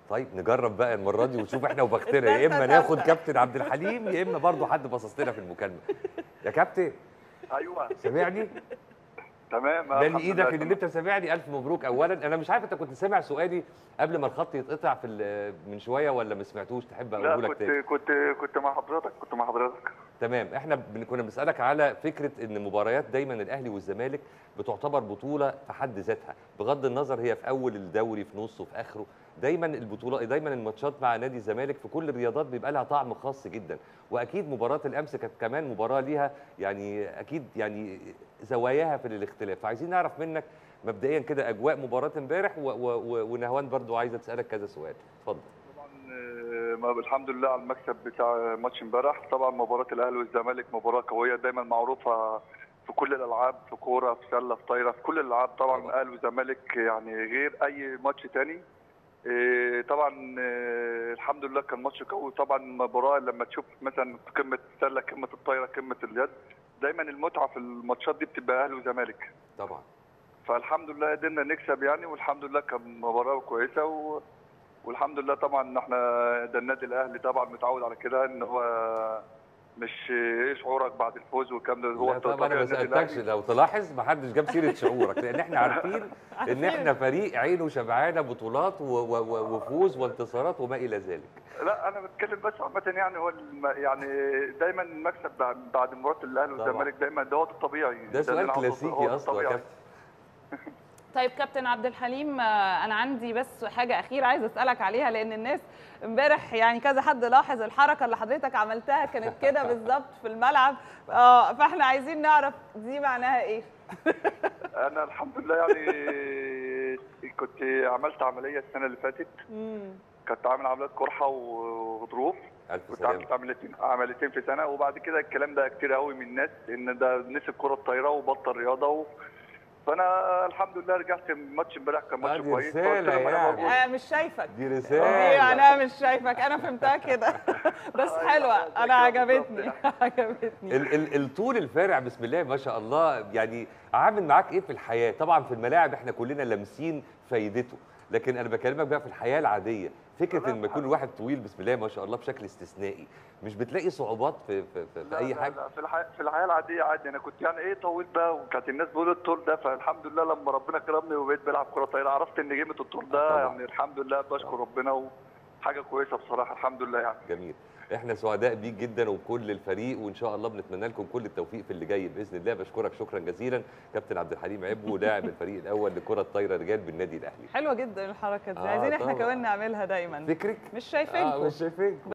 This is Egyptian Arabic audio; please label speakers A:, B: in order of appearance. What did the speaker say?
A: طيب نجرب بقى المره دي ونشوف احنا وبختنا يا اما ناخد كابتن عبد الحليم يا اما برضه حد باصص لنا في المكالمه يا كابتن
B: ايوه
A: سامعني
B: تمام
A: ده
B: الحمد
A: ايدك
B: لله
A: ان
B: تمام.
A: انت سامعني الف مبروك اولا انا مش عارف انت كنت سامع سؤالي قبل ما الخط يتقطع في ال- من شويه ولا ما سمعتوش تحب
B: لا
A: اقوله لك تاني
B: كنت كنت كنت مع حضرتك كنت مع حضرتك
A: تمام احنا بن- كنا بنسالك على فكره ان مباريات دايما الاهلي والزمالك بتعتبر بطوله في حد ذاتها بغض النظر هي في اول الدوري في نصه في اخره دايما البطوله دايما الماتشات مع نادي الزمالك في كل الرياضات بيبقى لها طعم خاص جدا واكيد مباراه الامس كانت كمان مباراه ليها يعني اكيد يعني زواياها في الاختلاف فعايزين نعرف منك مبدئيا كده اجواء مباراه امبارح و- و- و- ونهوان برضو عايزه تسالك كذا سؤال اتفضل
B: طبعا آه، ما- الحمد لله على المكسب بتاع ماتش امبارح طبعا مباراه الاهلي والزمالك مباراه قويه دايما معروفه في كل الالعاب في كوره في سله في طايره في كل الالعاب طبعا
A: طبعاً.
B: الاهلي والزمالك يعني غير اي ماتش تاني آه، طبعا آه، الحمد لله كان ماتش قوي طبعا مباراه لما تشوف مثلا قمه السله قمه الطايره قمه اليد دايما المتعه في الماتشات دي بتبقى اهلي وزمالك
A: طبعا
B: فالحمد لله قدرنا نكسب يعني والحمد لله كان مباراه كويسه و... والحمد لله طبعا احنا ده النادي الاهلي طبعا متعود على كده ان هو مش ايه شعورك بعد الفوز والكلام ده هو
A: لا طبعا انا
B: طبيعي
A: ما
B: النادي
A: سالتكش
B: الأهلي.
A: لو تلاحظ ما حدش جاب سيره شعورك لان احنا عارفين ان احنا فريق عينه شبعانه بطولات و- و- و- وفوز وانتصارات وما الى ذلك
B: لا انا بتكلم بس عامه يعني هو الم... يعني دايما المكسب بعد بعد مباراه الاهلي
A: طبعاً.
B: والزمالك دايما ده هو الطبيعي
A: ده سؤال
B: اللي أنا عاوزه،
A: كلاسيكي
B: هو ده
A: اصلا يا
B: الطبيعي.
A: كابتن
C: طيب كابتن عبد الحليم آه، انا عندي بس حاجه اخيره عايزه اسالك عليها لان الناس امبارح يعني كذا حد لاحظ الحركه اللي حضرتك عملتها كانت كده بالظبط في الملعب اه فاحنا عايزين نعرف دي معناها ايه
B: انا الحمد لله يعني كنت عملت عمليه السنه اللي فاتت
C: مم.
B: كنت عامل عمليات قرحه وغضروف
A: الف
B: كنت
A: سلامه
B: عملت عمليتين عمليتين في سنه وبعد كده الكلام ده كتير قوي من الناس ان ده نسي الكره الطايره وبطل رياضه و... فانا الحمد لله رجعت ماتش امبارح كان ماتش
A: دي
B: كويس
A: رسالة
B: فقلت لهم أنا
A: يعني.
B: موجود.
C: انا مش شايفك
A: دي
C: دي
A: رساله
C: انا مش شايفك انا فهمتها كده بس
B: أيوة،
C: حلوه
B: ده
C: انا
B: كده
C: عجبتني
B: بالظبط
C: عجبتني
A: ال- ال- الطول الفارع بسم الله ما شاء الله يعني عامل معاك ايه في الحياه طبعا في الملاعب احنا كلنا لامسين فايدته لكن انا بكلمك بقى في الحياه العاديه فكره ان يكون الواحد طويل بسم الله ما شاء الله بشكل استثنائي مش بتلاقي صعوبات في في, في, في
B: لا
A: اي
B: لا
A: حاجه
B: لا في الحياه في الحياه العاديه عادي انا كنت يعني ايه طويل بقى وكانت الناس بيقولوا الطول ده فالحمد لله لما ربنا كرمني وبقيت بلعب كره طايره عرفت ان قيمه الطول ده
A: طبعاً.
B: يعني الحمد لله بشكر ربنا وحاجه كويسه بصراحه الحمد لله يعني
A: جميل احنا سعداء بيك جدا وبكل الفريق وان شاء الله بنتمنى لكم كل التوفيق في اللي جاي باذن الله بشكرك شكرا جزيلا كابتن عبد الحليم عبو لاعب الفريق الاول لكره الطايره رجال بالنادي الاهلي
C: حلوه جدا الحركه دي
A: آه،
C: عايزين احنا
A: طبعاً.
C: كمان نعملها دايما
A: فكرك
C: مش
A: اه
C: شايفينكم
A: مش شايفينكم